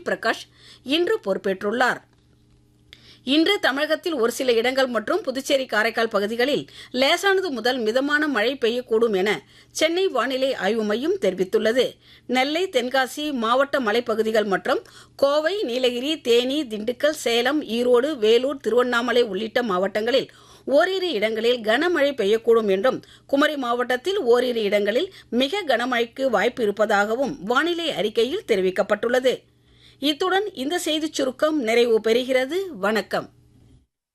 சூரிய பிரகாஷ் இன்று பொறுப்பேற்றுள்ளார் இன்று தமிழகத்தில் ஒரு சில இடங்கள் மற்றும் புதுச்சேரி காரைக்கால் பகுதிகளில் லேசானது முதல் மிதமான மழை பெய்யக்கூடும் என சென்னை வானிலை ஆய்வு மையம் தெரிவித்துள்ளது நெல்லை தென்காசி மாவட்ட மலைப்பகுதிகள் மற்றும் கோவை நீலகிரி தேனி திண்டுக்கல் சேலம் ஈரோடு வேலூர் திருவண்ணாமலை உள்ளிட்ட மாவட்டங்களில் ஓரிரு இடங்களில் கனமழை பெய்யக்கூடும் என்றும் குமரி மாவட்டத்தில் ஓரிரு இடங்களில் மிக கனமழைக்கு வாய்ப்பு இருப்பதாகவும் வானிலை அறிக்கையில் தெரிவிக்கப்பட்டுள்ளது இத்துடன் இந்த செய்திச் சுருக்கம் நிறைவு பெறுகிறது வணக்கம்